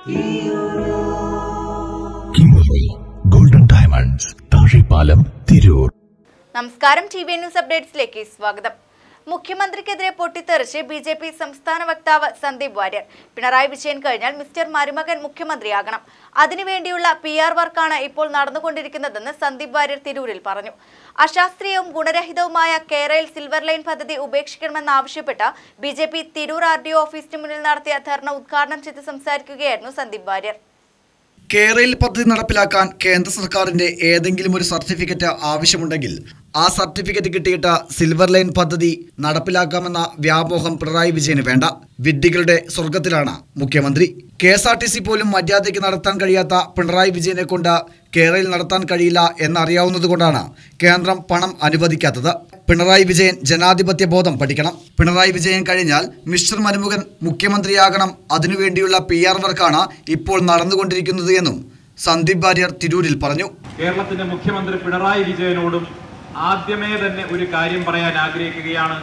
കിമറി golden diamonds Thazhepalam Tirur നമസ്കാരം T V news അപ്ഡേറ്റ്സിലേക്ക് സ്വാഗതം മുഖ്യമന്ത്രിക്കെതിരെ പൊട്ടിത്തെറിച്ച് ബി ജെ പി സംസ്ഥാന വക്താവ് സന്ദീപ് വാര്യർ പിണറായി വിജയൻ കഴിഞ്ഞാൽ മിസ്റ്റർ മരുമകൻ മുഖ്യമന്ത്രിയാകണം അതിനുവേണ്ടിയുള്ള പി ആർ വർക്കാണ് ഇപ്പോൾ നടന്നുകൊണ്ടിരിക്കുന്നതെന്ന് സന്ദീപ് വാര്യർ തിരൂരിൽ പറഞ്ഞു അശാസ്ത്രീയവും ഗുണരഹിതവുമായ കേരയിൽ സിൽവർ ലൈൻ പദ്ധതി ഉപേക്ഷിക്കണമെന്നാവശ്യപ്പെട്ട് B J P Tirur R D O ഓഫീസിന് മുന്നിൽ നടത്തിയ ധർണ ഉദ്ഘാടനം ചെയ്ത് സംസാരിക്കുകയായിരുന്നു സന്ദീപ് വാര്യർ കേരയിൽ പദ്ധതി നടപ്പിലാക്കാൻ കേന്ദ്ര സർക്കാരിന്റെ ഏതെങ്കിലും ഒരു സർട്ടിഫിക്കറ്റ് ആവശ്യമുണ്ടെങ്കിൽ ആ സർട്ടിഫിക്കറ്റ് കിട്ടിയിട്ട് സിൽവർ ലൈൻ പദ്ധതി നടപ്പിലാക്കാമെന്ന വ്യാമോഹം പിണറായി വിജയന് വേണ്ട വിഡ്ഢികളുടെ സ്വർഗത്തിലാണ് മുഖ്യമന്ത്രി K S R T C പോലും മര്യാദയ്ക്ക് നടത്താൻ കഴിയാത്ത പിണറായി വിജയനെ കൊണ്ട് കേരളയിൽ നടത്താൻ കഴിയില്ല എന്നറിയാവുന്നതുകൊണ്ടാണ് കേന്ദ്രം പണം അനുവദിക്കാത്തത് പിണറായി വിജയൻ ജനാധിപത്യ ബോധം പഠിക്കണം പിണറായി വിജയൻ കഴിഞ്ഞാൽ മിസ്റ്റർ മരുമുഖൻ മുഖ്യമന്ത്രിയാകണം അതിനുവേണ്ടിയുള്ള പി ആർ വർക്കാണ് ഇപ്പോൾ നടന്നുകൊണ്ടിരിക്കുന്നത് എന്നും സന്ദീപ് വാര്യർ തിരൂരിൽ പറഞ്ഞു കേരളത്തിന്റെ മുഖ്യമന്ത്രി പിണറായി വിജയനോടും ആദ്യമേ തന്നെ ഒരു കാര്യം പറയാൻ ആഗ്രഹിക്കുകയാണ്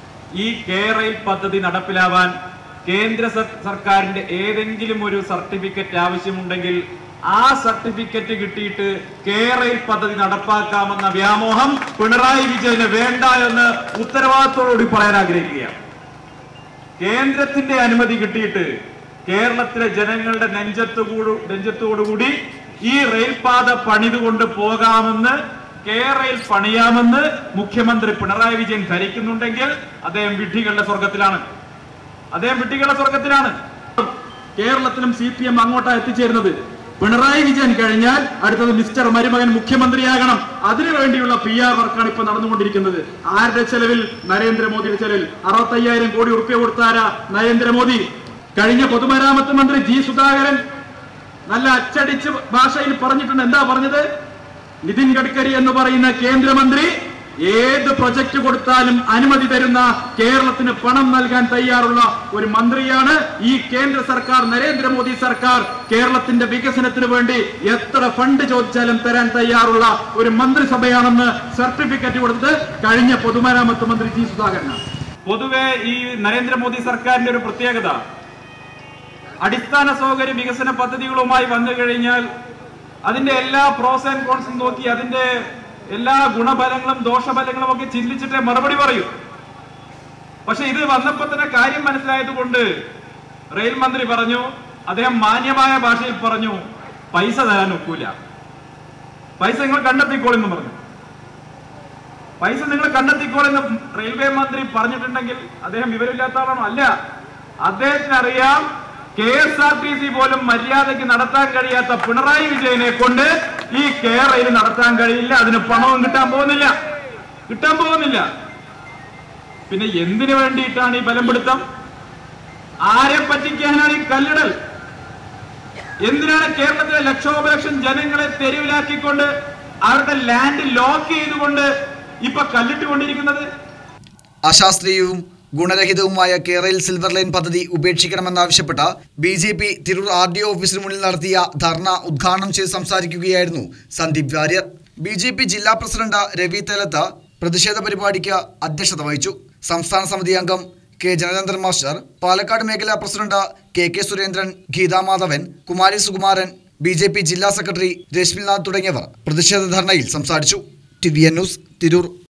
ഈ കേരയിൽ പദ്ധതി നടപ്പിലാവാൻ കേന്ദ്ര സർ- സർക്കാരിന്റെ ഏതെങ്കിലും ഒരു സർട്ടിഫിക്കറ്റ് ആവശ്യമുണ്ടെങ്കിൽ ആ സർട്ടിഫിക്കറ്റ് കിട്ടിയിട്ട് കേരയിൽ പദ്ധതി നടപ്പാക്കാമെന്ന വ്യാമോഹം പിണറായി വിജയന് വേണ്ട എന്ന് ഉത്തരവാദിത്തോടുകൂടി പറയാൻ ആഗ്രഹിക്കുകയാണ് കേന്ദ്രത്തിന്റെ അനുമതി കിട്ടിയിട്ട് കേരളത്തിലെ ജനങ്ങളുടെ നെഞ്ചത്തുകൂടു നെഞ്ചത്തോടുകൂടി ഈ റെയിൽപാത പണിതുകൊണ്ട് പോകാമെന്ന് കേരളയിൽ പണിയാമെന്ന് മുഖ്യമന്ത്രി പിണറായി വിജയൻ ധരിക്കുന്നുണ്ടെങ്കിൽ അദ്ദേഹം വിഡ്ഢികളുടെ സ്വർഗത്തിലാണ് അദ്ദേഹം വിഡ്ഢികളുടെ സ്വർഗത്തിലാണ് കേരളത്തിലും സി പി എം അങ്ങോട്ടാ എത്തിച്ചേരുന്നത് പിണറായി വിജയൻ കഴിഞ്ഞാൽ അടുത്തത് മിസ്റ്റർ മരുമകൻ മുഖ്യമന്ത്രിയാകണം അതിനുവേണ്ടിയുള്ള പി ആർ വർക്കാണ് ഇപ്പൊ നടന്നുകൊണ്ടിരിക്കുന്നത് ആരുടെ ചെലവിൽ നരേന്ദ്രമോദിയുടെ ചെലവിൽ അറുപത്തയ്യായിരം കോടി ഉറുപ്പ്യ കൊടുത്താര നരേന്ദ്രമോദി കഴിഞ്ഞ പൊതുമരാമത്ത് മന്ത്രി ജി സുധാകരൻ നല്ല അച്ചടിച്ച് ഭാഷയിൽ പറഞ്ഞിട്ടുണ്ട് എന്താ പറഞ്ഞത് നിതിൻ ഗഡ്കരി എന്ന് പറയുന്ന കേന്ദ്രമന്ത്രി ഏത് പ്രൊജക്ട് കൊടുത്താലും അനുമതി തരുന്ന കേരളത്തിന് പണം നൽകാൻ തയ്യാറുള്ള ഒരു മന്ത്രിയാണ് ഈ കേന്ദ്ര സർക്കാർ നരേന്ദ്രമോദി സർക്കാർ കേരളത്തിന്റെ വികസനത്തിന് വേണ്ടി എത്ര ഫണ്ട് ചോദിച്ചാലും തരാൻ തയ്യാറുള്ള ഒരു മന്ത്രിസഭയാണെന്ന് സർട്ടിഫിക്കറ്റ് കൊടുത്തത് കഴിഞ്ഞ പൊതുമരാമത്ത് മന്ത്രി ജി സുധാകരനാണ് പൊതുവെ ഈ നരേന്ദ്രമോദി സർക്കാരിന്റെ ഒരു പ്രത്യേകത അടിസ്ഥാന സൗകര്യ വികസന പദ്ധതികളുമായി വന്നു കഴിഞ്ഞാൽ അതിന്റെ എല്ലാ പ്രോസ് ആൻഡ് കോൺസും നോക്കി അതിന്റെ എല്ലാ ഗുണഫലങ്ങളും ദോഷഫലങ്ങളും ഒക്കെ ചിന്തിച്ചിട്ടേ മറുപടി പറയൂ പക്ഷെ ഇത് വന്നപ്പോ തന്നെ കാര്യം മനസ്സിലായത് കൊണ്ട് റെയിൽ മന്ത്രി പറഞ്ഞു അദ്ദേഹം മാന്യമായ ഭാഷയിൽ പറഞ്ഞു പൈസ തരാൻ ഒക്കൂല പൈസ നിങ്ങൾ കണ്ടെത്തിക്കോളെന്ന് പറഞ്ഞു പൈസ നിങ്ങൾ കണ്ടെത്തിക്കോളെന്ന് റെയിൽവേ മന്ത്രി പറഞ്ഞിട്ടുണ്ടെങ്കിൽ അദ്ദേഹം വിവരമില്ലാത്ത ആളാണോ അല്ല അദ്ദേഹത്തിന് അറിയാം K S R T C പോലും മര്യാദയ്ക്ക് നടത്താൻ കഴിയാത്ത പിണറായി വിജയനെ കൊണ്ട് ഈ കേരളയിൽ നടത്താൻ കഴിയില്ല അതിന് പണവും കിട്ടാൻ പോകുന്നില്ല കിട്ടാൻ പോകുന്നില്ല പിന്നെ എന്തിനു വേണ്ടിയിട്ടാണ് ഈ ബലംപിടുത്തം ആരെ പറ്റിക്കാനാണ് ഈ കല്ലിടൽ എന്തിനാണ് കേരളത്തിലെ ലക്ഷോപലക്ഷം ജനങ്ങളെ തെരുവിലാക്കിക്കൊണ്ട് അവരുടെ ലാൻഡ് ലോക്ക് ചെയ്തുകൊണ്ട് ഇപ്പൊ കല്ലിട്ടുകൊണ്ടിരിക്കുന്നത് അശാസ്ത്രീയവും ഗുണരഹിതവുമായ കേരളയിൽ സിൽവർ ലൈൻ പദ്ധതി ഉപേക്ഷിക്കണമെന്നാവശ്യപ്പെട്ട B J P Tirur R D O ഓഫീസിന് മുന്നിൽ നടത്തിയ ധർണ ഉദ്ഘാടനം ചെയ്ത് സംസാരിക്കുകയായിരുന്നു Sandeep Warrier B J P ജില്ലാ പ്രസിഡന്റ് രവി തേലത്ത് പ്രതിഷേധ പരിപാടിക്ക് അധ്യക്ഷത വഹിച്ചു സംസ്ഥാന സമിതി അംഗം കെ ജനചന്ദ്രൻ മാസ്റ്റർ പാലക്കാട് മേഖലാ president K K Surendran Geetha Madhavan Kumari Sukumaran B J P ജില്ലാ സെക്രട്ടറി രശ്മിനാഥ് തുടങ്ങിയവർ പ്രതിഷേധ ധർണയിൽ സംസാരിച്ചു T V N news Tirur